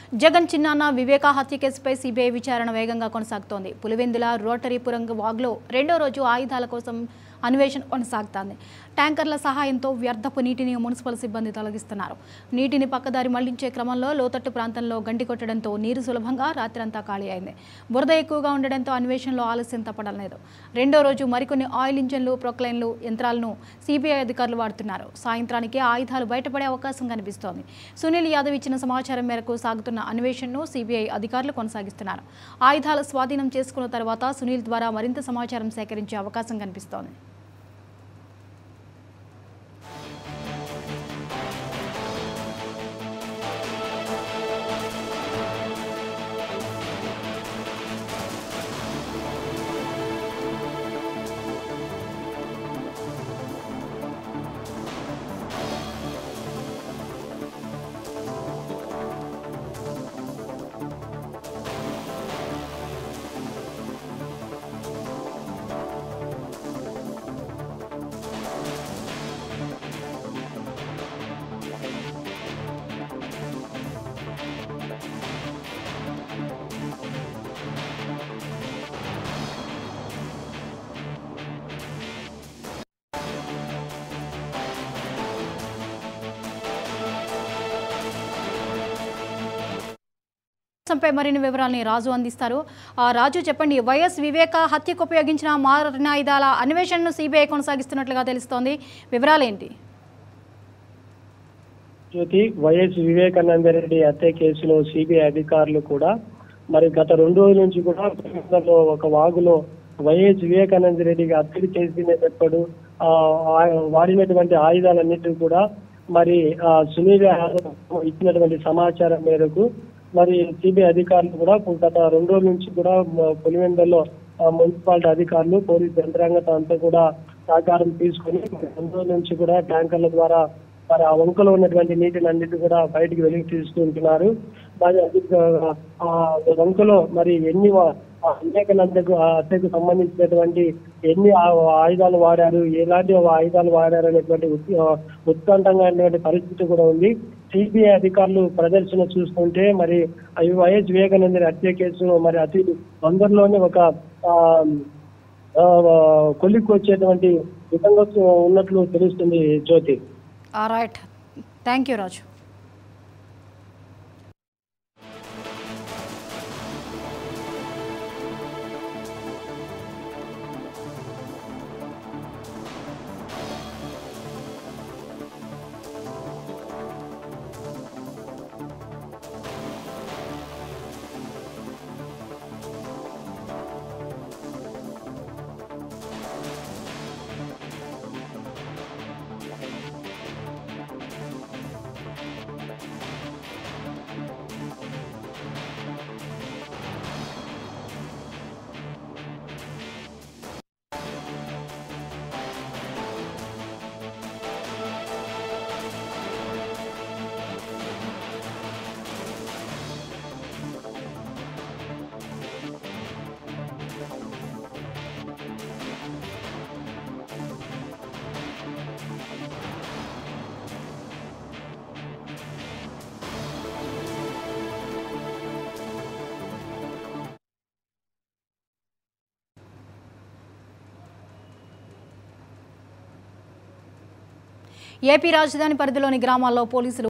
జగన్ చిన్నాన్న వివేకా హత్య కేసుపై సిబిఐ విచారణ వేగంగా కొనసాగుతోంది పులివెందుల రోటరీపురం వాగ్లో రెండో రోజు ఆయుధాల కోసం అన్వేషణ కొనసాగుతోంది ట్యాంకర్ల సహాయంతో వ్యర్థపు నీటిని మున్సిపల్ సిబ్బంది తొలగిస్తున్నారు నీటిని పక్కదారి మళ్లించే క్రమంలో లోతట్టు ప్రాంతంలో గండి కొట్టడంతో నీరు సులభంగా రాత్రంతా ఖాళీ అయింది బురద ఎక్కువగా ఉండడంతో అన్వేషణలో ఆలస్యం తప్పడం లేదు రెండో రోజు మరికొన్ని ఆయిల్ ఇంజన్లు ప్రొక్లైన్లు యంత్రాలను సిబిఐ అధికారులు వాడుతున్నారు సాయంత్రానికి ఆయుధాలు బయటపడే అవకాశం కనిపిస్తోంది సునీల్ యాదవ్ ఇచ్చిన సమాచారం మేరకు సాగుతున్న అన్వేషణను సిబిఐ అధికారులు కొనసాగిస్తున్నారు ఆయుధాల స్వాధీనం చేసుకున్న తర్వాత సునీల్ ద్వారా మరింత సమాచారం సేకరించే అవకాశం కనిపిస్తోంది అంశంపై మరిన్ని వివరాలని రాజు అందిస్తారు ఆ, రాజు చెప్పండి వైఎస్ వివేక హత్యకు ఉపయోగించిన మారణాయుధాల అన్వేషణను సిబిఐ కొనసాగిస్తున్నట్లుగా తెలుస్తోంది వివరాలేంటి జ్యోతి వైఎస్ వివేకానంద రెడ్డి హత్య కేసులో సిబిఐ అధికారులు కూడా మరి గత రెండు రోజుల నుంచి కూడా లో ఒక వాగులో వైఎస్ వివేకానంద రెడ్డికి హత్యలు చేసినప్పుడు ఆ ఆ- వాడినటువంటి ఆయుధాలన్నిటిని కూడా మరి ఆ సునీల్ యాదవ్ ఇచ్చినటువంటి సమాచారం మేరకు మరి సిబిఐ అధికారులు కూడా గత రెండు రోజుల నుంచి కూడా మ- పులివెందులలో ఆ, మున్సిపాలిటీ అధికారులు పోలీస్ యంత్రాంగం అంతా కూడా సహకారం తీసుకొని మరి రెండు రోజుల నుంచి కూడా ట్యాంకర్ల ద్వారా మరి ఆ వంకలో ఉన్నటువంటి నీటిని అన్నిటి కూడా బయటికి వెలికి తీసుకుంటున్నారు మరి అది, ఆ వంకలో మరి ఎన్ని వా- ఆ వివేకానందకు ఆ హత్యకు సంబంధించినటువంటి ఎన్ని ఆ- ఆయుధాలు వాడారు ఎలాంటి ఆయుధాలు వాడారు అనేటువంటి ఉత్- ఆ, ఉత్కంఠంగా ఉన్నటువంటి పరిస్థితి కూడా ఉంది సిబిఐ అధికారులు ప్రదర్శన చూస్తుంటే మరి అవి వైఎస్ వివేకానంద హత్య కేసు మరి అతి తొందరలోనే ఒక ఆ, ఆ, కొలిక్కి వచ్చేటువంటి విధంగా ఉన్నట్లు తెలుస్తుంది Jyothi right thank you Raju AP రాజధాని పరిధిలోని గ్రామాల్లో పోలీసులు